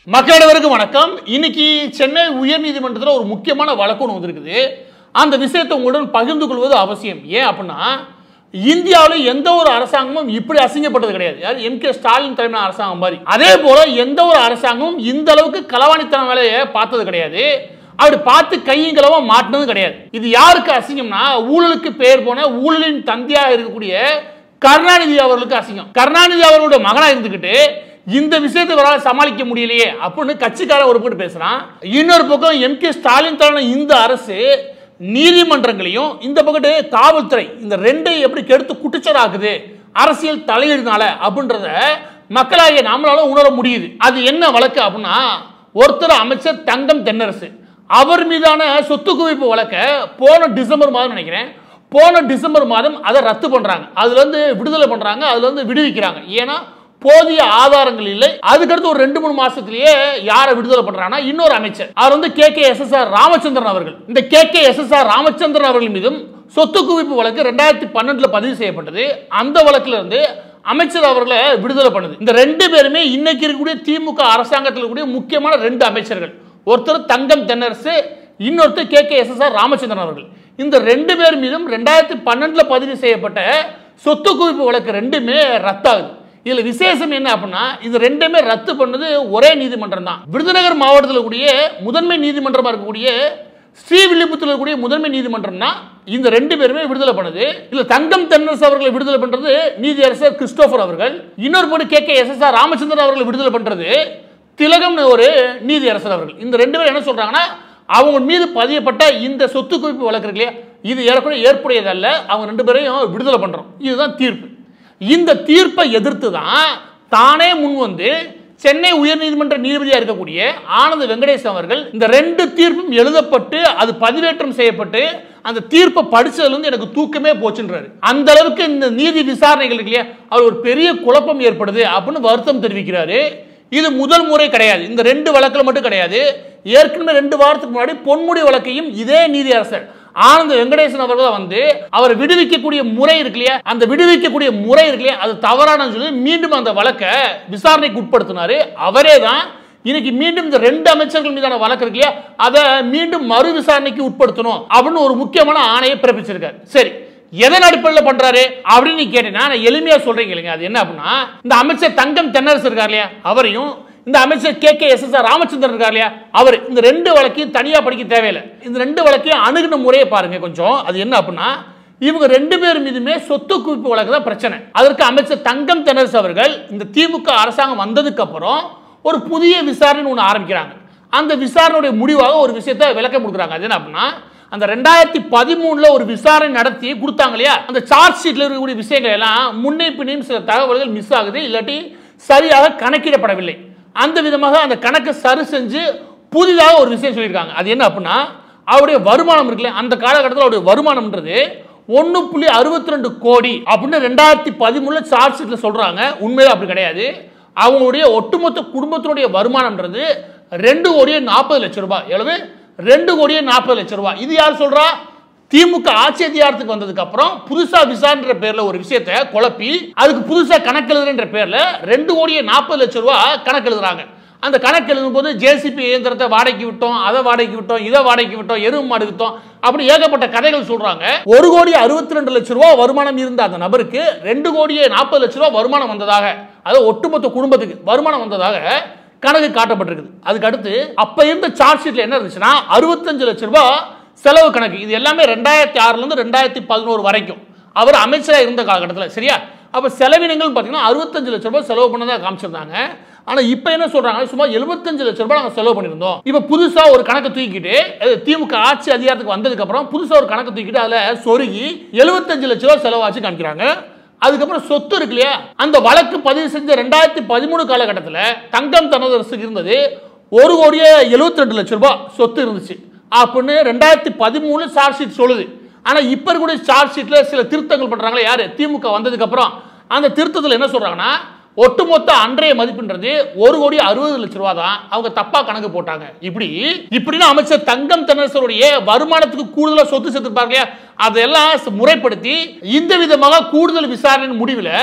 மக்களிடவருக்கு வணக்கம் இன்னைக்கு சென்னை உயர்நீதிமன்றத்தில் ஒரு முக்கியமான வழக்கு ஒன்று வந்திருக்குது அந்த விஷயத்தை உங்களுடன் பகிர்ந்து கொள்வது அவசியம் ஏன் அப்படின்னா இந்தியாவில் எந்த ஒரு அரசாங்கமும் இப்படி அசிங்கப்பட்டது கிடையாது யார் எம் கே ஸ்டாலின் தலைமையிலான அரசாங்கம் மாதிரி அதே போல எந்த ஒரு அரசாங்கமும் இந்த அளவுக்கு களவாணித்தனம் வேலையை பார்த்தது கிடையாது அப்படி பார்த்து கையங்களவா மாட்டினது கிடையாது இது யாருக்கு அசிங்கம்னா ஊழலுக்கு பெயர் போன ஊழலின் தந்தையாக இருக்கக்கூடிய கருணாநிதி அவர்களுக்கு அசிங்கம் கருணாநிதி அவர்களுடைய மகனா இருந்துகிட்டு இந்த விஷயத்தை இவரால் சமாளிக்க முடியலையே அப்படின்னு கட்சிக்காரன் ஒரு பக்கம் பேசுறான் இன்னொரு பக்கம் எம் கே ஸ்டாலின் தலைமையிலான இந்த அரசு நீதிமன்றங்களையும் இந்த பக்கத்து காவல்துறை இந்த ரெண்டையும் எப்படி கெடுத்து குட்டிச்சராக்குது அரசியல் தலையீடுனால அப்படின்றத மக்களாகிய நம்மளால உணர முடியுது அது என்ன வழக்கு அப்படின்னா ஒருத்தர் அமைச்சர் தங்கம் தென்னரசு அவர் மீதான சொத்து குவிப்பு வழக்க போன டிசம்பர் மாதம் நினைக்கிறேன் போன டிசம்பர் மாதம் அதை ரத்து பண்றாங்க அதுல இருந்து விடுதலை பண்றாங்க அதுல இருந்து விடுவிக்கிறாங்க ஏன்னா போதிய ஆதாரங்கள் இல்லை அதுக்கடுத்து ஒரு ரெண்டு மூணு மாசத்திலேயே யாரை விடுதலை பண்றாங்கன்னா இன்னொரு அமைச்சர் அவர் வந்து K K S S R Ramachandran அவர்கள் இந்த K K S S R Ramachandran அவர்கள் மீதும் சொத்து குவிப்பு வழக்கு ரெண்டாயிரத்தி பன்னெண்டுல பதிவு செய்யப்பட்டது அந்த வழக்குல இருந்து அமைச்சர் அவர்களை விடுதலை பண்ணுது இந்த ரெண்டு பேருமே இன்னைக்கு இருக்கக்கூடிய திமுக அரசாங்கத்தில் இருக்கக்கூடிய முக்கியமான ரெண்டு அமைச்சர்கள் ஒருத்தர் தங்கம் தென்னரசு இன்னொருத்தர் K K S S R Ramachandran அவர்கள் இந்த ரெண்டு பேர் மீதும் ரெண்டாயிரத்தி பன்னெண்டுல பதிவு செய்யப்பட்ட சொத்து குவிப்பு வழக்கு ரெண்டுமே ரத்தாகுது இதுல விசேஷம் என்ன அப்படின்னா இது ரெண்டுமே ரத்து பண்ணது ஒரே நீதிமன்றம் தான் விருதுநகர் மாவட்டத்தில் கூடிய முதன்மை நீதிமன்றமா இருக்கக்கூடிய ஸ்ரீவில்லிபுத்தூர் இருக்கக்கூடிய முதன்மை நீதிமன்றம் தான் இந்த ரெண்டு பேருமே விடுதலை பண்ணுது இல்ல தங்கம் தென்னரசு அவர்களை விடுதலை பண்றது நீதியரசர் கிறிஸ்டோபர் அவர்கள் இன்னொரு பொண்ணு K K S S R Ramachandran அவர்களை விடுதலை பண்றது திலகம்னு ஒரு நீதியரசர் அவர்கள் இந்த ரெண்டு பேரும் என்ன சொல்றாங்கன்னா அவங்க மீது பதியப்பட்ட இந்த சொத்து குவிப்பு வழக்கு இருக்கு இல்லையா இது ஏறக்குறைய ஏற்புடையதல்ல அவங்க ரெண்டு பேரையும் விடுதலை பண்றோம் இதுதான் தீர்ப்பு இந்த தீர்ப்பை எதிர்த்து தான் தானே முன் வந்து சென்னை உயர்நீதிமன்ற நீதிபதியாக இருக்கக்கூடிய ஆனந்த வெங்கடேசன் அவர்கள் இந்த ரெண்டு தீர்ப்பும் எழுதப்பட்டு அது பதிவேற்றம் செய்யப்பட்டு அந்த தீர்ப்பை படிச்சதுல இருந்து எனக்கு தூக்கமே போச்சுன்றாரு அந்த அளவுக்கு இந்த நீதி விசாரணைகள் இருக்கு இல்லையா அவர் ஒரு பெரிய குழப்பம் ஏற்படுது அப்படின்னு வருத்தம் தெரிவிக்கிறாரு இது முதல் முறை கிடையாது இந்த ரெண்டு வழக்கில் மட்டும் கிடையாது ஏற்கனவே ரெண்டு வாரத்துக்கு முன்னாடி பொன்முடி வழக்கையும் இதே நீதியரசர் ஆனந்த வெங்கடேசன் அவர்கள் வந்து அவர் விடுவிக்கக்கூடிய முறை இருக்கு இல்லையா அந்த விடுவிக்கக்கூடிய முறை இருக்கு இல்லையா அது தவறானு சொல்லி மீண்டும் அந்த வழக்கை விசாரணைக்கு உட்படுத்தினாரு அவரே தான் இன்னைக்கு மீண்டும் இந்த ரெண்டு அமைச்சர்கள் மீதான வழக்கு இருக்கு இல்லையா அதை மீண்டும் மறு விசாரணைக்கு உட்படுத்தணும் அப்படின்னு ஒரு முக்கியமான ஆணையை பிறப்பிச்சிருக்காரு சரி எதன் அடிப்படையில் பண்றாரு அப்படின்னு நீ கேட்டீங்கன்னா நான் எளிமையா சொல்றீங்க இல்லைங்க அது என்ன அப்படின்னா இந்த அமைச்சர் தங்கம் தென்னரசு இருக்கார் இல்லையா அவரையும் இந்த அமைச்சர் K K S S R Ramachandran இருக்கார் இல்லையா அவர் இந்த ரெண்டு வழக்கையும் தனியா படிக்க தேவையில்லை இந்த ரெண்டு வழக்கையும் அணுகுன முறையை பாருங்க கொஞ்சம் அது என்ன அப்படின்னா இவங்க ரெண்டு பேர் மீதுமே சொத்து குவிப்பு வழக்கு தான் பிரச்சனை அதற்கு அமைச்சர் தங்கம் தென்னரசு அவர்கள் இந்த திமுக அரசாங்கம் வந்ததுக்கு அப்புறம் ஒரு புதிய விசாரணை ஒன்று ஆரம்பிக்கிறாங்க அந்த விசாரணையுடைய முடிவாக ஒரு விஷயத்தை விளக்கம் கொடுக்குறாங்க அது என்ன அப்படின்னா அந்த ரெண்டாயிரத்தி பதிமூணுல ஒரு விசாரணை நடத்தி கொடுத்தாங்க இல்லையா அந்த சார்ஜ் ஷீட்ல இருக்கக்கூடிய விஷயங்கள் எல்லாம் முன்னே பின்னையும் சில தகவல்கள் மிஸ் ஆகுது இல்லாட்டி சரியாக கணக்கிடப்படவில்லை அந்த விதமாக அந்த கணக்கை சரி செஞ்சு புதிதாக ஒரு விஷயம் சொல்லியிருக்காங்க அது என்ன அப்படின்னா அவருடைய வருமானம் இருக்குல்ல அந்த காலகட்டத்தில் அவருடைய வருமானம்ன்றது ஒன்று புள்ளி அறுபத்தி ரெண்டு கோடி அப்படின்னு ரெண்டாயிரத்தி பதிமூணுல சார்ஜ் ஷீட்ல சொல்றாங்க உண்மையில அப்படி கிடையாது அவங்களுடைய ஒட்டுமொத்த குடும்பத்தினுடைய வருமானம்ன்றது ரெண்டு கோடியே நாற்பது லட்சம் ரூபாய் எவ்வளவு ரெண்டு கோடியே நாற்பது லட்சம் ரூபாய் இது யார் சொல்றா திமுக ஆட்சி அதிகாரத்துக்கு வந்ததுக்கு அப்புறம் புதுசா விசாரன்ற பேர்ல ஒரு விஷயத்தை குழப்பி அதுக்கு புதுசா கணக்கு எழுதுறன்ற பேர்ல ரெண்டு கோடியே நாற்பது லட்சம் ரூபாய் கணக்கு எழுதுறாங்க அந்த கணக்கு எழுதும் போது ஜேசிபி இயந்திரத்தை வாடகைக்கு விட்டோம் அதை வாடகைக்கு விட்டோம் இதை வாடகைக்கு விட்டோம் எருவு மாடு விட்டோம் அப்படி ஏகப்பட்ட கதைகள் சொல்றாங்க ஒரு கோடி அறுபத்தி ரெண்டு லட்சம் ரூபாய் வருமானம் இருந்த அந்த நபருக்கு ரெண்டு கோடியே நாற்பது லட்சம் ரூபாய் வருமானம் வந்ததாக அதாவது ஒட்டுமொத்த குடும்பத்துக்கு வருமானம் வந்ததாக கணக்கு காட்டப்பட்டிருக்குது அதுக்கு அடுத்து அப்ப இருந்த சார்ஜ் ஷீட்ல என்ன இருந்துச்சுன்னா அறுபத்தஞ்சு லட்சம் ரூபாய் செலவு கணக்கு இது எல்லாமே ரெண்டாயிரத்தி ஆறுல இருந்து ரெண்டாயிரத்தி பதினோரு வரைக்கும் அவர் அமைச்சராக இருந்த காலகட்டத்தில் சரியா அப்ப செலவினங்கள் பார்த்தீங்கன்னா அறுபத்தஞ்சு லட்சம் ரூபாய் செலவு பண்ணதா காமிச்சிருந்தாங்க ஆனா இப்போ என்ன சொல்றாங்க சுமார் எழுபத்தஞ்சு லட்சம் ரூபாய் நாங்கள் செலவு பண்ணியிருந்தோம் இப்போ புதுசா ஒரு கணக்கு தூக்கிட்டு அது திமுக ஆட்சி அதிகாரத்துக்கு வந்ததுக்கு அப்புறம் புதுசா ஒரு கணக்கு தூக்கிட்டு அதுல சொருகி எழுபத்தஞ்சு லட்சம் ரூபாய் செலவாச்சு காமிக்கிறாங்க அதுக்கப்புறம் சொத்து இருக்கு இல்லையா அந்த வழக்கு பதிவு செஞ்ச ரெண்டாயிரத்தி பதிமூணு காலகட்டத்தில் தங்கம் தனதரசுக்கு இருந்தது ஒரு கோடியே எழுபத்தி ரெண்டு லட்சம் ரூபாய் சொத்து இருந்துச்சு அப்படின்னு ரெண்டாயிரத்தி பதிமூணு சார்ஜ் ஷீட் சொல்லுது ஆனால் இப்போ இருக்கக்கூடிய சார்ஜ் ஷீட்டில் சில திருத்தங்கள் பண்ணுறாங்களே யார் திமுக வந்ததுக்கு அப்புறம் அந்த திருத்தத்தில் என்ன சொல்கிறாங்கன்னா ஒட்டுமொத்த அன்றைய மதிப்புன்றது ஒரு கோடி அறுபது லட்ச ரூபா தான் அவங்க தப்பா கணக்கு போட்டாங்க இப்படி இப்படின்னு அமைச்சர் தங்கம் தென்னரசருடைய வருமானத்துக்கு கூடுதலா சொத்து சேர்த்திருப்பாங்க இல்லையா அதெல்லாம் ச- முறைப்படுத்தி இந்த விதமாக கூடுதல் விசாரணை முடிவில்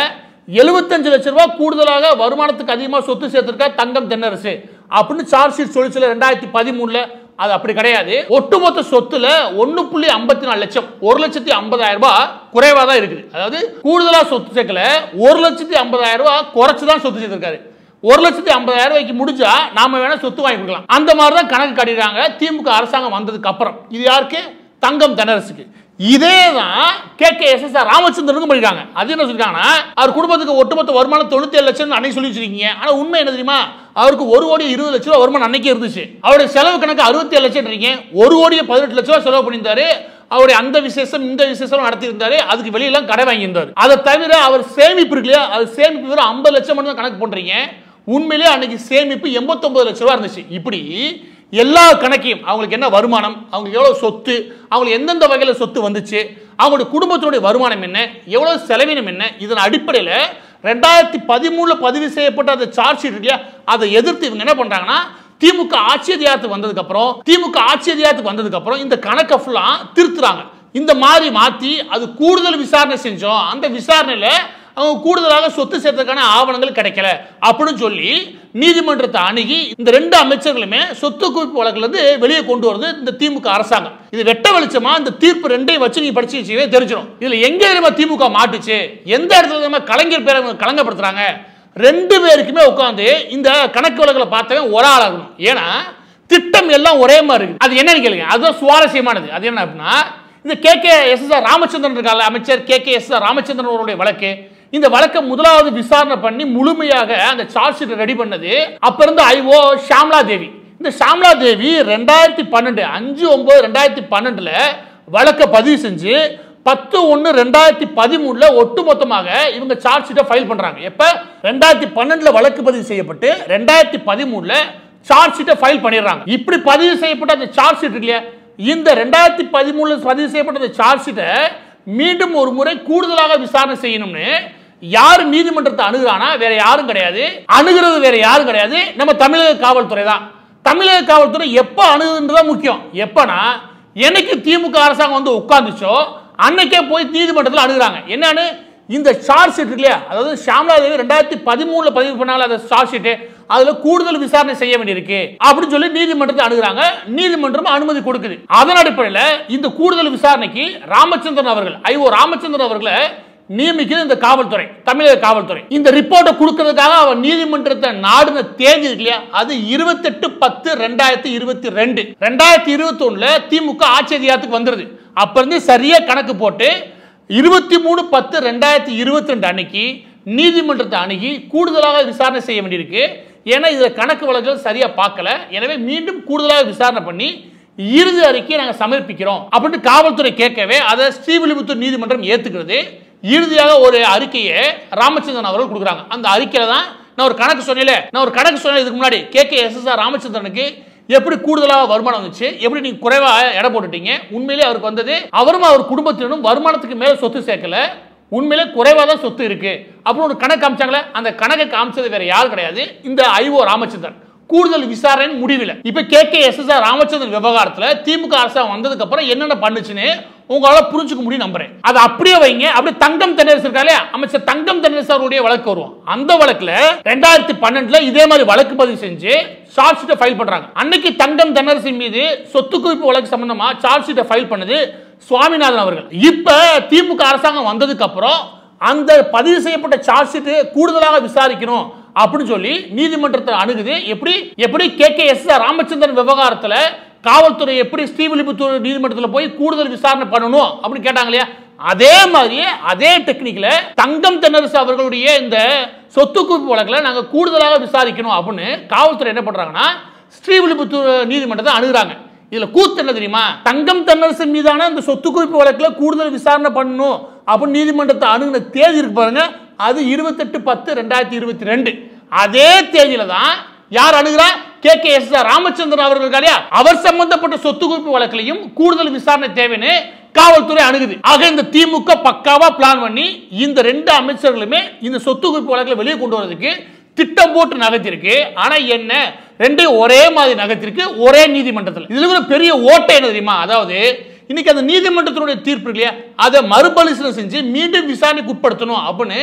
எழுபத்தஞ்சு லட்ச ரூபாய் கூடுதலாக வருமானத்துக்கு அதிகமாக சொத்து சேர்த்திருக்கா தங்கம் தென்னரசு அப்படின்னு சார்ஜ் ஷீட் சொல்லிச்சுல ரெண்டாயிரத்தி பதிமூணுல அது அப்படி கிடையாது ஒட்டுமொத்த சொத்துல ஒன்னு புள்ளி ஐம்பத்தி நாலு லட்சம் ஒரு லட்சத்தி ஐம்பதாயிரம் ரூபாய் குறைவா தான் இருக்குது அதாவது கூடுதலா சொத்து சேர்க்கல ஒரு லட்சத்தி ஐம்பதாயிரம் ரூபாய் குறைச்சு தான் சொத்து சேர்த்திருக்காரு ஒரு லட்சத்தி ஐம்பதாயிரம் ரூபாய்க்கு முடிஞ்சா நாம வேணா சொத்து வாங்கி கொடுக்கலாம் அந்த மாதிரி தான் கணக்கு காட்டிடுறாங்க திமுக அரசாங்கம் வந்ததுக்கு அப்புறம் இது யாருக்கு தங்கம் தென்னரசுக்கு இதே தான் K K S S R ராமச்சந்திரனுக்கும் பண்ணிருக்காங்க அது என்ன சொல்லிருக்காங்கன்னா அவர் குடும்பத்துக்கு ஒட்டுமொத்த வருமானம் தொண்ணூத்தி ஏழு லட்சம் அன்னைக்கு சொல்லி வச்சிருக்கீங்க ஆனா உண்மை என்ன தெரியுமா அவருக்கு ஒரு கோடி இருபது லட்ச ரூபா வருமானம் அன்னைக்கு இருந்துச்சு அவருடைய செலவு கணக்கு அறுபத்தி ஏழு லட்சம் இருக்கீங்க ஒரு கோடியே பதினெட்டு லட்ச ரூபா செலவு பண்ணியிருந்தாரு அவருடைய அந்த விசேஷம் இந்த விசேஷம் நடத்தியிருந்தாரு அதுக்கு வெளியெல்லாம் கடை வாங்கியிருந்தாரு அதை தவிர அவர் சேமிப்பு இருக்கு இல்லையா அது சேமிப்பு வெறும் ஐம்பது லட்சம் மட்டும் தான் கணக்கு பண்றீங்க உண்மையிலேயே அன்னைக்கு சேமிப்பு எண்பத்தொன்பது லட்ச ரூபா இருந்துச்சு இப்படி எல்லா கணக்கையும் அவங்களுக்கு என்ன வருமானம் அவங்களுக்கு எவ்வளவு சொத்து அவங்களுக்கு எந்தெந்த வகையில் சொத்து வந்துச்சு அவங்களுடைய குடும்பத்தினுடைய வருமானம் என்ன எவ்வளவு செலவினம் என்ன இதன் அடிப்படையில் ரெண்டாயிரத்தி பதிமூணுல பதிவு செய்யப்பட்ட அந்த சார்ஜ் ஷீட் இல்லையா அதை எதிர்த்து இவங்க என்ன பண்றாங்கன்னா திமுக ஆட்சி அதிகாரத்துக்கு வந்ததுக்கு அப்புறம் திமுக ஆட்சி அதிகாரத்துக்கு வந்ததுக்கு அப்புறம் இந்த கணக்கை ஃபுல்லா திருத்துறாங்க இந்த மாதிரி மாத்தி அது கூடுதல் விசாரணை செஞ்சோம் அந்த விசாரணையில அவங்க கூடுதலாக சொத்து சேர்த்ததுக்கான ஆவணங்கள் கிடைக்கல அப்படின்னு சொல்லி நீதிமன்றத்தை அணுகி இந்த ரெண்டு அமைச்சர்களுமே சொத்து குவிப்பு வழக்குல இருந்து வெளியே கொண்டு வருது இந்த திமுக அரசாங்கம் இது வெட்ட வெளிச்சமா இந்த தீர்ப்பு ரெண்டையும் வச்சு நீங்க படிச்சு வச்சுக்கவே தெரிஞ்சிடும் இதுல எங்க தெரியுமா திமுக மாட்டுச்சு எந்த இடத்துல தெரியுமா கலைஞர் பேரை இவங்க கலங்கப்படுத்துறாங்க ரெண்டு பேருக்குமே உட்காந்து இந்த கணக்கு வழக்குல பார்த்தவன் ஒரு ஆளாகணும் ஏன்னா திட்டம் எல்லாம் ஒரே மாதிரி இருக்கு அது என்னன்னு கேளுங்க அதுதான் சுவாரஸ்யமானது அது என்ன அப்படின்னா இந்த K K S S R Ramachandran இருக்கால அமைச்சர் K K S R Ramachandran அவருடைய வழக்கு இந்த வழக்கை முதலாவது விசாரணை பண்ணி முழுமையாக அந்த சார்ஜ் ஷீட் ரெடி பண்ணது அப்ப இருந்த ஐஓ ஷாம்லா தேவி இந்த ஷாம்லா தேவி ரெண்டாயிரத்தி பன்னெண்டு அஞ்சு ஒன்பது ரெண்டாயிரத்தி பன்னெண்டுல வழக்கை பதிவு செஞ்சு பத்து ஒன்று ரெண்டாயிரத்தி பதிமூணுல ஒட்டுமொத்தமாக இவங்க சார்ஜ் ஷீட்டை ஃபைல் பண்றாங்க எப்ப ரெண்டாயிரத்தி பன்னெண்டுல வழக்கு பதிவு செய்யப்பட்டு ரெண்டாயிரத்தி பதிமூணுல சார்ஜ் ஷீட்டை ஃபைல் பண்ணிடுறாங்க இப்படி பதிவு செய்யப்பட்ட அந்த சார்ஜ் ஷீட் இல்லையா இந்த ரெண்டாயிரத்தி பதிமூணுல பதிவு செய்யப்பட்ட அந்த சார்ஜ் ஷீட்டை மீண்டும் ஒரு முறை கூடுதலாக விசாரணை செய்யணும்னு யார் நீதிமன்றத்தை அணுகுறானா வேற யாரும் கிடையாது அணுகிறது வேற யாரும் கிடையாது நம்ம தமிழக காவல்துறை தான் தமிழக காவல்துறை எப்போ அணுகுன்றதா முக்கியம் எப்பனா என்னைக்கு திமுக அரசாங்கம் வந்து உட்கார்ந்துச்சோ அன்னைக்கே போய் நீதிமன்றத்தில் அணுகுறாங்க என்னன்னு இந்த சார்ஜ் ஷீட் இருக்கு இல்லையா அதாவது ஷாம்லா தேவி ரெண்டாயிரத்தி பதிமூணுல பதிவு பண்ணால அந்த சார்ஜ் ஷீட் அதுல கூடுதல் விசாரணை செய்ய வேண்டியிருக்கு அப்படின்னு சொல்லி நீதிமன்றத்தை அணுகுறாங்க நீதிமன்றம் அனுமதி கொடுக்குது அதன் அடிப்படையில் இந்த கூடுதல் விசாரணைக்கு ராமச்சந்திரன் அவர்கள் ஐஓ ராமச்சந்திரன் அவர்களை நியமிக்கிறது இந்த காவல்துறை தமிழக காவல்துறை இந்த ரிப்போர்ட்டை கொடுக்கறதுக்காக அவர் நீதிமன்றத்தை நாடின தேதி இருக்கு இல்லையா அது இருபத்தெட்டு பத்து ரெண்டாயிரத்தி இருபத்தி ரெண்டு ரெண்டாயிரத்தி இருபத்தி ஒண்ணுல திமுக ஆட்சி அதிகாரத்துக்கு வந்துருது அப்ப இருந்து சரியா கணக்கு போட்டு இருபத்தி மூணு பத்து ரெண்டாயிரத்தி இருபத்தி ரெண்டு அன்னைக்கு நீதிமன்றத்தை அணுகி கூடுதலாக விசாரணை செய்ய வேண்டியிருக்கு ஏன்னா இதுல கணக்கு வழக்குகள் சரியா பார்க்கல எனவே மீண்டும் கூடுதலாக விசாரணை பண்ணி இறுதி அறிக்கையை நாங்கள் சமர்ப்பிக்கிறோம் அப்படின்னு காவல்துறை கேட்கவே அதை ஸ்ரீவில்லிபுத்தூர் நீதிமன்றம் ஏத்துக்கிறது இறுதியாக ஒரு அறிக்கையை ராமச்சந்திரன் அவர்கள் கொடுக்குறாங்க அந்த அறிக்கையில தான் நான் ஒரு கணக்கு சொன்னேன் நான் ஒரு கணக்கு சொன்னேன் இதுக்கு முன்னாடி K K S S R ராமச்சந்திரனுக்கு எப்படி கூடுதலாக வருமானம் வந்துச்சு எப்படி நீங்க குறைவா எடை போட்டுட்டீங்க உண்மையிலே அவருக்கு வந்தது அவரும் அவர் குடும்பத்தினரும் வருமானத்துக்கு மேல சொத்து சேர்க்கல உண்மையிலே குறைவா தான் சொத்து இருக்கு அப்படின்னு ஒரு கணக்கு காமிச்சாங்களே அந்த கணக்கை காமிச்சது வேற யாரும் கிடையாது இந்த ஐஓ ராமச்சந்திரன் கூடுதல் விசாரணை முடிவில் இப்ப K K S S R Ramachandran விவகாரத்துல திமுக அரசாங்கம் வந்ததுக்கு அப்புறம் என்னென்ன பண்ணுச்சுன்னு உங்களால புரிஞ்சுக்க முடியும் நம்புறேன் அதை அப்படியே வைங்க அப்படியே தங்கம் தென்னரசு இருக்காலே அமைச்சர் தங்கம் தென்னரசு அவருடைய வழக்கு வருவோம் அந்த வழக்குல ரெண்டாயிரத்தி பன்னெண்டுல இதே மாதிரி வழக்கு பதிவு செஞ்சு சார்ஜ் ஷீட்டை ஃபைல் பண்றாங்க அன்னைக்கு தங்கம் தென்னரசு மீது சொத்து குவிப்பு வழக்கு சம்பந்தமா சார்ஜ் ஷீட்டை ஃபைல் பண்ணது சுவாமிநாதன் அவர்கள் இப்ப திமுக அரசாங்கம் வந்ததுக்கு அப்புறம் அந்த பதிவு செய்யப்பட்ட சார்ஜ் ஷீட் கூடுதலாக விசாரிக்கணும் அப்படின்னு சொல்லி நீதிமன்றத்தை அணுகுது எப்படி எப்படி கே கே எஸ் ராமச்சந்திரன் விவகாரத்துல காவல்துறை எப்படி ஸ்ரீவில்லிபுத்தூர் நீதிமன்றத்தில் போய் கூடுதல் விசாரணை பண்ணணும் அப்படின்னு கேட்டாங்க இல்லையா அதே மாதிரியே அதே டெக்னிக்ல தங்கம் தென்னரசு அவர்களுடைய இந்த சொத்து குவிப்பு வழக்கில் நாங்க கூடுதலாக விசாரிக்கணும் அப்படின்னு காவல்துறை என்ன பண்றாங்கன்னா ஸ்ரீவில்லிபுத்தூர் நீதிமன்றத்தை அணுகுறாங்க இதுல கூத்து என்ன தெரியுமா தங்கம் தென்னரசு மீதான இந்த சொத்து குவிப்பு வழக்கில் கூடுதல் விசாரணை பண்ணணும் அப்படின்னு நீதிமன்றத்தை அணுகுன தேதி இருக்கு பாருங்க அது இருபத்தெட்டு பத்து ரெண்டாயிரத்தி இருபத்தி ரெண்டு அதே தேதியில தான் யார் அணுகிறா கே கே எஸ் ராமச்சந்திரன் அவர்கள் இருக்காரு இல்லையா? அவர் சம்பந்தப்பட்ட சொத்து குவிப்பு வழக்கிலையும் கூடுதல் விசாரணை தேவைன்னு காவல்துறை அணுகுது ஆக இந்த திமுக பக்காவா பிளான் பண்ணி இந்த ரெண்டு அமைச்சர்களுமே இந்த சொத்து குவிப்பு வழக்கில் வெளியே கொண்டு வரதுக்கு திட்டம் போட்டு நகர்த்திருக்கு ஆனா என்ன ரெண்டையும் ஒரே மாதிரி நகர்த்திருக்கு ஒரே நீதிமன்றத்தில் இதுல ஒரு பெரிய ஓட்டை என்ன தெரியுமா அதாவது இன்னைக்கு அந்த நீதிமன்றத்தினுடைய தீர்ப்பு இருக்கு இல்லையா அதை மறுபரிசீலனை செஞ்சு மீண்டும் விசாரணைக்கு உட்படுத்தணும் அப்படின்னு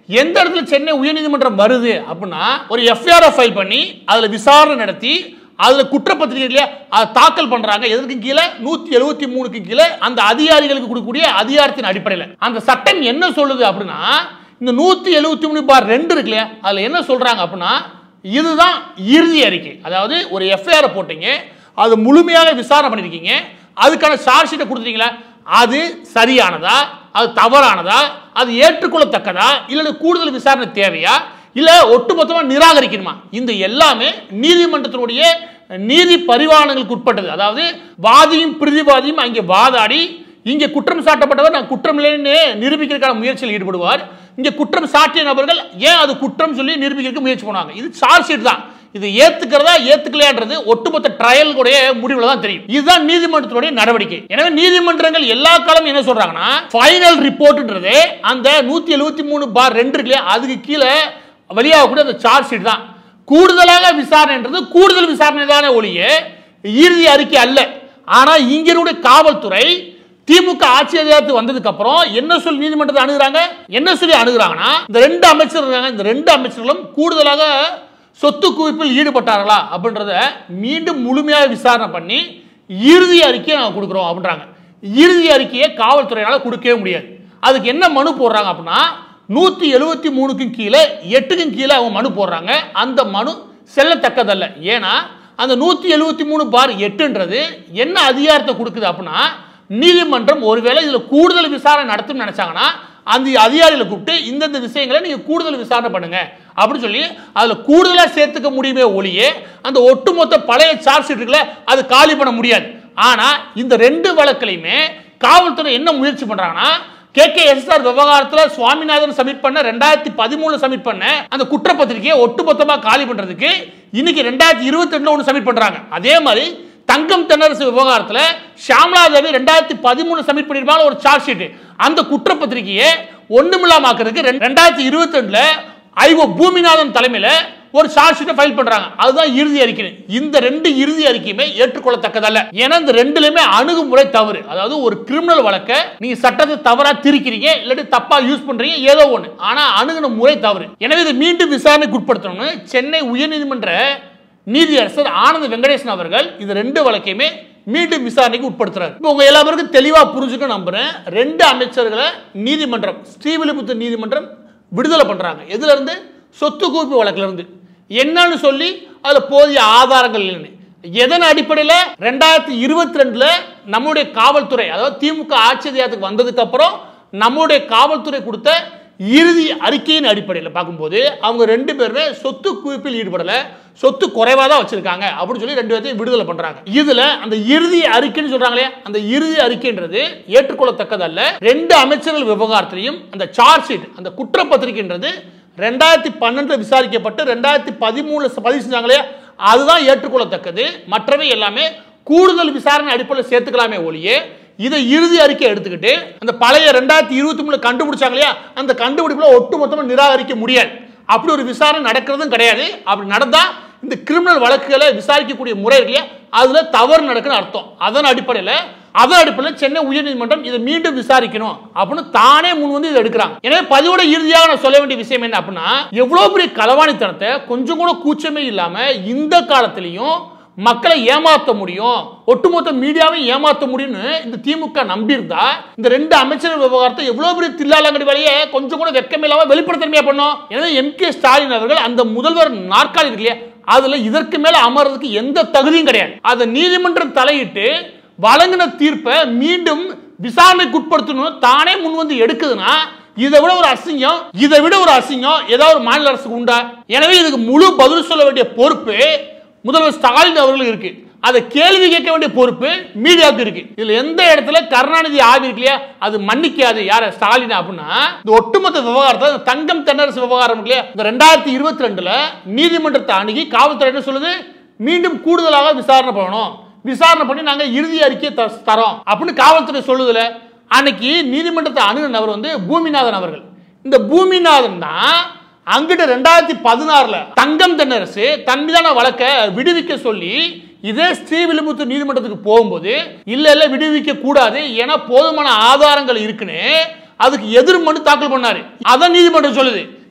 எந்த இடத்துல சென்னை உயர்நீதிமன்றம் வருது அப்படின்னா ஒரு எஃப்ஐஆர் ஃபைல் பண்ணி அதுல விசாரணை நடத்தி அதுல குற்றப்பத்திரிகை இல்லையா அதை தாக்கல் பண்றாங்க எதற்கு கீழே நூத்தி எழுபத்தி மூணுக்கு கீழே அந்த அதிகாரிகளுக்கு கொடுக்கக்கூடிய அதிகாரத்தின் அடிப்படையில் அந்த சட்டம் என்ன சொல்லுது அப்படின்னா இந்த நூத்தி எழுபத்தி மூணு பார் ரெண்டு இருக்கு இல்லையா அதுல என்ன சொல்றாங்க அப்படின்னா இதுதான் இறுதி அறிக்கை அதாவது ஒரு எஃப்ஐஆர் போட்டீங்க அது முழுமையாக விசாரணை பண்ணிருக்கீங்க அதுக்கான சார்ஜ் ஷீட்டை கொடுத்துட்டீங்களா அது சரியானதா அது தவறானதா அது ஏற்றுக்கொள்ளத்தக்கதா இல்லை கூடுதல் விசாரணை தேவையா இல்ல ஒட்டுமொத்தமா நிராகரிக்கணுமா இந்த எல்லாமே நீதிமன்றத்தினுடைய நீதி பரிவாரணங்களுக்கு உட்பட்டது அதாவது வாதியும் பிரதிவாதியும் அங்கே வாதாடி இங்கே குற்றம் சாட்டப்பட்டவர் நான் குற்றம் இல்லைன்னு நிரூபிக்கிறதுக்கான முயற்சியில் ஈடுபடுவார் இங்கே குற்றம் சாட்டிய நபர்கள் ஏன் அது குற்றம் சொல்லி நிரூபிக்கிறதுக்கு முயற்சி பண்ணுவாங்க இது சார்ஜ் ஷீட் தான் இது ஏத்துக்கிறதா ஏத்துக்கலையான்றது ஒட்டுமொத்த ட்ரையலுடைய முடிவுல தான் தெரியும் இதுதான் நீதிமன்றத்தினுடைய நடவடிக்கை எனவே நீதிமன்றங்கள் எல்லா காலமும் என்ன சொல்றாங்கன்னா ஃபைனல் ரிப்போர்ட்ன்றது அந்த நூத்தி எழுபத்தி மூணு பார் ரெண்டு இருக்கு இல்லையா அதுக்கு கீழே வெளியாகக்கூடிய அந்த சார்ஜ் ஷீட் தான் கூடுதலாக விசாரணைன்றது கூடுதல் விசாரணை தானே ஒழிய இறுதி அறிக்கை அல்ல ஆனா இங்கிருடைய காவல்துறை திமுக ஆட்சி அதிகாரத்துக்கு வந்ததுக்கு அப்புறம் என்ன சொல்லி நீதிமன்றத்தை அணுகுறாங்க என்ன சொல்லி அணுகுறாங்கன்னா இந்த ரெண்டு அமைச்சர் இருக்காங்க இந்த ரெண்டு அமைச்சர்களும் கூடுதலாக சொத்து குவிப்பில் ஈடுபட்டார்களா அப்படின்றத மீண்டும் முழுமையாக விசாரணை பண்ணி இறுதி அறிக்கையை நாங்கள் கொடுக்குறோம் அப்படின்றாங்க இறுதி அறிக்கையை காவல்துறையினால கொடுக்கவே முடியாது அதுக்கு என்ன மனு போடுறாங்க அப்படின்னா நூற்றி எழுபத்தி மூணுக்கும் கீழே எட்டுக்கும் கீழே அவங்க மனு போடுறாங்க அந்த மனு செல்லத்தக்கதல்ல ஏன்னா அந்த நூற்றி எழுபத்தி மூணு பார் எட்டுன்றது என்ன அதிகாரத்தை கொடுக்குது அப்படின்னா நீதிமன்றம் ஒருவேளை இதில் கூடுதல் விசாரணை நடத்தும்னு நினைச்சாங்கன்னா அந்த அதிகாரிகளை கூப்பிட்டு இந்தந்த விஷயங்களை நீங்கள் கூடுதல் விசாரணை பண்ணுங்க அப்படின்னு சொல்லி அதில் கூடுதலாக சேர்த்துக்க முடியுமே ஒழிய அந்த ஒட்டுமொத்த பழைய சார்ஜ் ஷீட் இருக்குல்ல அது காலி பண்ண முடியாது ஆனால் இந்த ரெண்டு வழக்குலையுமே காவல்துறை என்ன முயற்சி பண்ணுறாங்கன்னா கே கே எஸ்ஆர் விவகாரத்தில் சுவாமிநாதன் சப்மிட் பண்ண ரெண்டாயிரத்தி பதிமூணுல சப்மிட் பண்ண அந்த குற்றப்பத்திரிகையை ஒட்டுமொத்தமாக காலி பண்ணுறதுக்கு இன்னைக்கு ரெண்டாயிரத்தி இருபத்தி ரெண்டுல ஒன்று சப்மிட் பண்ணுறாங்க அதே மாதிரி தங்கம் தென்னரசு விவகாரத்தில் ஷியாமலா தேவி ரெண்டாயிரத்தி பதிமூணு சப்மிட் பண்ணிருப்பாங்க ஒரு சார்ஜ் ஷீட் அந்த குற்றப்பத்திரிகையை ஒண்ணுமில்லாமாக்குறதுக்கு ரெண்டாயிரத்தி இருபத்தி ரெண்டுல ஐஓ பூமிநாதன் தலைமையில் ஒரு சார்ஜ் ஷீட்டை ஃபைல் பண்றாங்க அதுதான் இறுதி அறிக்கை இந்த ரெண்டு இறுதி அறிக்கையுமே ஏற்றுக்கொள்ளத்தக்கதல்ல ஏன்னா இந்த ரெண்டுலயுமே அணுகுமுறை தவறு அதாவது ஒரு கிரிமினல் வழக்க நீங்க சட்டத்தை தவறா திரிக்கிறீங்க இல்லாட்டி தப்பா யூஸ் பண்றீங்க ஏதோ ஒண்ணு ஆனா அணுகுன முறை தவறு எனவே இதை மீண்டும் விசாரணைக்கு உட்படுத்தணும்னு சென்னை உயர்நீதிமன்ற நீதியரசர் ஆனந்த் வெங்கடேசன் அவர்கள் இந்த ரெண்டு வழக்கையுமே மீண்டும் விசாரணைக்கு உட்படுத்துறாரு இப்போ உங்க எல்லா பேருக்கும் தெளிவா புரிஞ்சுக்க நம்புறேன் ரெண்டு அமைச்சர்களை நீதிமன்றம் ஸ்ரீவில்லிபுத்தூர் நீதிமன்றம் விடுதலை பண்றாங்க எதுல இருந்து சொத்து குவிப்பு வழக்குல இருந்து என்னன்னு சொல்லி அதுல போதிய ஆதாரங்கள் இல்லைன்னு எதன் அடிப்படையில் ரெண்டாயிரத்தி இருபத்தி ரெண்டுல நம்முடைய காவல்துறை அதாவது திமுக ஆட்சி அதிகாரத்துக்கு வந்ததுக்கு அப்புறம் நம்முடைய காவல்துறை கொடுத்த இறுதி அறிக்கையின் அடிப்படையில் பார்க்கும்போது அவங்க ரெண்டு பேருமே சொத்து குவிப்பில் ஈடுபடல சொத்து குறைவாக தான் வச்சிருக்காங்க அப்படின்னு சொல்லி ரெண்டு பேர்த்தையும் விடுதலை பண்றாங்க இதுல அந்த இறுதி அறிக்கைன்னு சொல்றாங்களே அந்த இறுதி அறிக்கைன்றது ஏற்றுக்கொள்ளத்தக்கதல்ல ரெண்டு அமைச்சர்கள் விவகாரத்திலையும் அந்த சார்ஜ் ஷீட் அந்த குற்றப்பத்திரிகைன்றது ரெண்டாயிரத்தி பன்னெண்டுல விசாரிக்கப்பட்டு ரெண்டாயிரத்தி பதிமூணுல பதிவு செஞ்சாங்களே அதுதான் ஏற்றுக்கொள்ளத்தக்கது மற்றவை எல்லாமே கூடுதல் விசாரணை அடிப்படையில் சேர்த்துக்கலாமே ஒழிய இதை இறுதி அறிக்கை எடுத்துக்கிட்டு அந்த பழைய ரெண்டாயிரத்தி இருபத்தி மூணுல கண்டுபிடிச்சாங்க இல்லையா அந்த கண்டுபிடிப்புல ஒட்டுமொத்தமாக நிராகரிக்க முடியாது அப்படி ஒரு விசாரணை நடக்கிறதும் கிடையாது அப்படி நடந்தா இந்த கிரிமினல் வழக்குகளை விசாரிக்கக்கூடிய முறை இருக்கு இல்லையா அதுல தவறு நடக்குன்னு அர்த்தம் அதன் அடிப்படையில் அதன் அடிப்படையில் சென்னை உயர்நீதிமன்றம் இதை மீண்டும் விசாரிக்கணும் அப்படின்னு தானே முன் வந்து இதை எடுக்கிறாங்க எனவே பதிவோட இறுதியாக நான் சொல்ல வேண்டிய விஷயம் என்ன அப்படின்னா எவ்வளவு பெரிய களவாணித்தனத்தை கொஞ்சம் கூட கூச்சமே இல்லாம இந்த காலத்திலையும் மக்களை ஏமாத்த முடியும் ஒட்டுமொத்த மீடியாவை ஏமாத்த முடியும்னு இந்த திமுக நம்பியிருந்தா இந்த ரெண்டு அமைச்சர்கள் விவகாரத்தை எவ்வளவு பெரிய தில்லாலங்கடி வேலையை கொஞ்சம் கூட வெக்கமே இல்லாம வெளிப்படுத்தன்மையா பண்ணோம் எனவே எம் கே ஸ்டாலின் அவர்கள் அந்த முதல்வர் நாற்காலி இருக்கு இல்லையா அதுல இதற்கு மேல அமர்றதுக்கு எந்த தகுதியும் கிடையாது அதை நீதிமன்றம் தலையிட்டு வழங்கின தீர்ப்பை மீண்டும் விசாரணைக்கு உட்படுத்தணும் தானே முன் வந்து எடுக்குதுன்னா இதை விட ஒரு அசிங்கம் இதை விட ஒரு அசிங்கம் ஏதாவது ஒரு மாநில அரசுக்கு உண்டா எனவே இதுக்கு முழு பதில் சொல்ல வேண்டிய பொறுப்பு முதல்வர் ஸ்டாலின் அவர்களுக்கு இருக்கு அதை கேள்வி கேட்க வேண்டிய பொறுப்பு மீடியாவுக்கு இருக்கு இதுல எந்த இடத்துல கருணாநிதி ஆவி இருக்கு இல்லையா அது மன்னிக்காது யார ஸ்டாலின் அப்படின்னா இந்த ஒட்டுமொத்த விவகாரத்தை இந்த தங்கம் தென்னரசு விவகாரம் இருக்கு இல்லையா இந்த ரெண்டாயிரத்தி இருபத்தி ரெண்டுல நீதிமன்றத்தை அணுகி காவல்துறை என்ன சொல்லுது மீண்டும் கூடுதலாக விசாரணை பண்ணணும் விசாரணை பண்ணி நாங்க இறுதி அறிக்கையை த- தரோம் அப்படின்னு காவல்துறை சொல்லுதுல அன்னைக்கு நீதிமன்றத்தை அணுகினவர் வந்து பூமிநாதன் அவர்கள் இந்த பூமிநாதன் தான் அங்கிட்ட ரெண்டாயிரத்தி பதினாறுல தங்கம் தென்னரசு தன் மீதான வழக்க விடுவிக்க சொல்லி இதே ஸ்ரீவில்லிபுத்தூர் நீதிமன்றத்துக்கு போகும்போது இல்ல இல்ல விடுவிக்க கூடாது ஏன்னா போதுமான ஆதாரங்கள் இருக்குன்னு அதுக்கு எதிர் மனு தாக்கல் பண்ணாரு அதான் நீதிமன்றம் சொல்லுது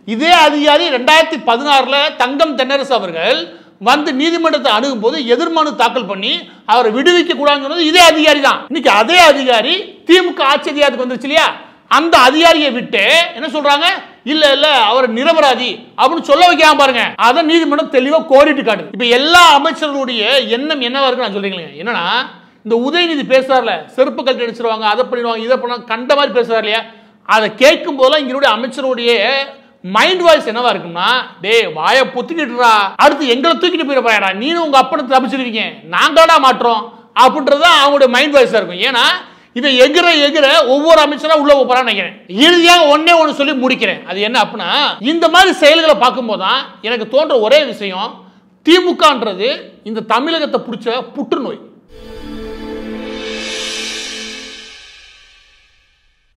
இதே அதிகாரி ரெண்டாயிரத்தி பதினாறுல தங்கம் தென்னரசு அவர்கள் வந்து நீதிமன்றத்தை அணுகும் போது எதிர்மனு தாக்கல் பண்ணி அவரை விடுவிக்க கூடாதுன்னு சொன்னது இதே அதிகாரி தான் இன்னைக்கு அதே அதிகாரி திமுக ஆட்சி அதிகாரத்துக்கு வந்துருச்சு இல்லையா அந்த அதிகாரியை விட்டு என்ன சொல்றாங்க இல்ல இல்ல அவர் நிரபராதி அப்படின்னு சொல்ல வைக்காம பாருங்க அதை நீதிமன்றம் தெளிவா கோரிட்டு காட்டுது இப்ப எல்லா அமைச்சர்களுடைய எண்ணம் என்னவா இருக்கு நான் சொல்றீங்களே என்னன்னா இந்த உதயநிதி பேசுறாருல செருப்பு கழட்டி அடிச்சிருவாங்க அதை பண்ணிடுவாங்க இதை பண்ணுவாங்க கண்ட மாதிரி பேசுறாரு இல்லையா அதை கேட்கும் போதெல்லாம் இங்களுடைய அமைச்சருடைய மைண்ட் வாய்ஸ் என்னவா இருக்கும்னா டேய் வாயை பொத்திக்கிட்டுறா அடுத்து எங்களை தூக்கிட்டு போயிட போயடா நீனும் உங்க அப்பனை தப்பிச்சிருக்கீங்க நாங்களாடா மாற்றோம் அப்படின்றது தான் அவங்களுடைய மைண்ட் வாய்ஸா இருக்கும் ஏன்னா இவன் எகிற எகிற ஒவ்வொரு அமைச்சரா உள்ள போறான்னு நினைக்கிறேன் இறுதியாக ஒன்னே ஒன்று சொல்லி முடிக்கிறேன் அது என்ன அப்படின்னா இந்த மாதிரி செயல்களை பார்க்கும்போது தான் எனக்கு தோன்ற ஒரே விஷயம் திமுகன்றது இந்த தமிழகத்தை பிடிச்ச புற்றுநோய்